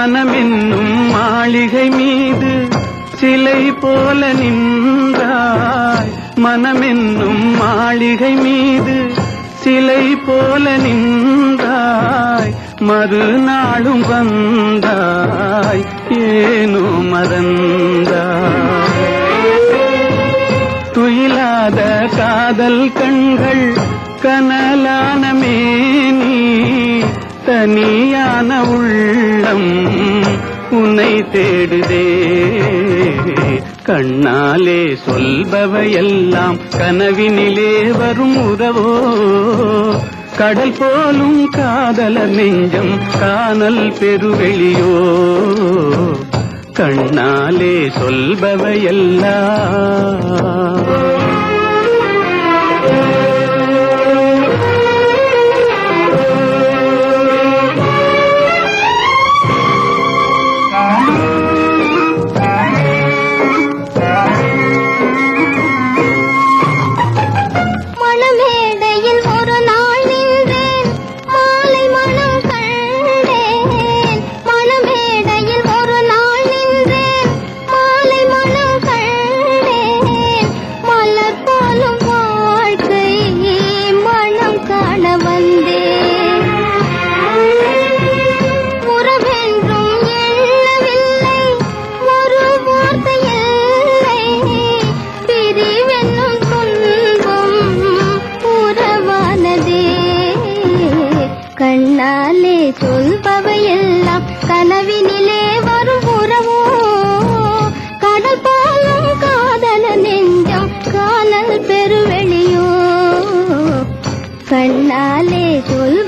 மனமென்னும் மாளிகை மீது சிலை போல நின்றாய் மனமென்னும் மாளிகை மீது சிலை போல நின்றாய் மறுநாளும் வந்தாய் ஏனோ மறந்தாய் துயிலாத காதல் கண்கள் கனலான மேனி தனியான உள்ளம் உன்னை தேடுதே கண்ணாலே சொல்பவையெல்லாம் கனவினிலே வரும் உறவோ கடல் போலும் காதலர் நெஞ்சம் காணல் பெருவெளியோ கண்ணாலே சொல்பவையெல்லாம் மணமேடையில் ஒரு நாள் நின்றேன் மாலை மனம் கண்டேன் மணமேடையில் ஒரு நாள் நின்றேன் மாலை மனம் கண்டேன் மலர் போலும் வாழ்க்கை மனம் காண வந்தேன் உறவென்றும் எண்ணவில்லை ஒரு வார்த்தை இல்லை பிரிவென்னும் துன்பம் உறவானதே கண்ணாலே சொல்பவையெல்லாம் கனவினிலே வரும் உறவோ கடல் போலும் காதல நெஞ்சம் காணல் பெருவெளியோ கண்ணாலே சொல்